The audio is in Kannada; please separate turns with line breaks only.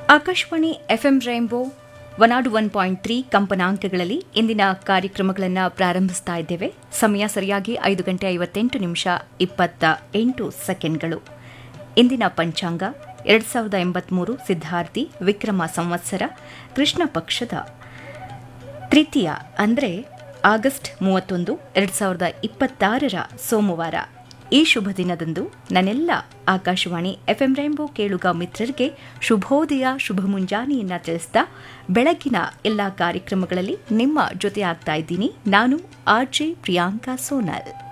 ಆಕಾಶವಾಣಿ ಎಫ್ಎಂ ರೈನ್ಬೋ ಒನಾಡು ಒನ್ ಪಾಯಿಂಟ್ ತ್ರೀ ಕಂಪನಾಂಕಗಳಲ್ಲಿ ಇಂದಿನ ಕಾರ್ಯಕ್ರಮಗಳನ್ನು ಪ್ರಾರಂಭಿಸ್ತಾ ಇದ್ದೇವೆ ಸಮಯ ಸರಿಯಾಗಿ ಐದು ಗಂಟೆ ಐವತ್ತೆಂಟು ನಿಮಿಷ ಇಪ್ಪತ್ತ ಎಂಟು ಸೆಕೆಂಡ್ಗಳು ಇಂದಿನ ಪಂಚಾಂಗ ಎರಡು ಸಾವಿರದ ಎಂಬತ್ಮೂರು ಸಿದ್ಧಾರ್ಥಿ ವಿಕ್ರಮ ಸಂವತ್ಸರ ಕೃಷ್ಣ ಪಕ್ಷದ ತೃತೀಯ ಅಂದರೆ ಆಗಸ್ಟ್ ಮೂವತ್ತೊಂದು ಎರಡು ಸಾವಿರದ ಇಪ್ಪತ್ತಾರರ ಸೋಮವಾರ ಈ ಶುಭ ದಿನದಂದು ನನ್ನೆಲ್ಲ ಆಕಾಶವಾಣಿ ಎಫ್ಎಂ ರೈನ್ಬೋ ಕೇಳುಗ ಮಿತ್ರರಿಗೆ ಶುಭೋದಯ ಶುಭ ಮುಂಜಾನೆಯನ್ನ ತಿಳಿಸ್ತಾ ಬೆಳಗಿನ ಎಲ್ಲ ಕಾರ್ಯಕ್ರಮಗಳಲ್ಲಿ ನಿಮ್ಮ ಜೊತೆ ಆಗ್ತಾ ಇದ್ದೀನಿ ನಾನು ಆರ್ ಜೆ ಪ್ರಿಯಾಂಕಾ ಸೋನಲ್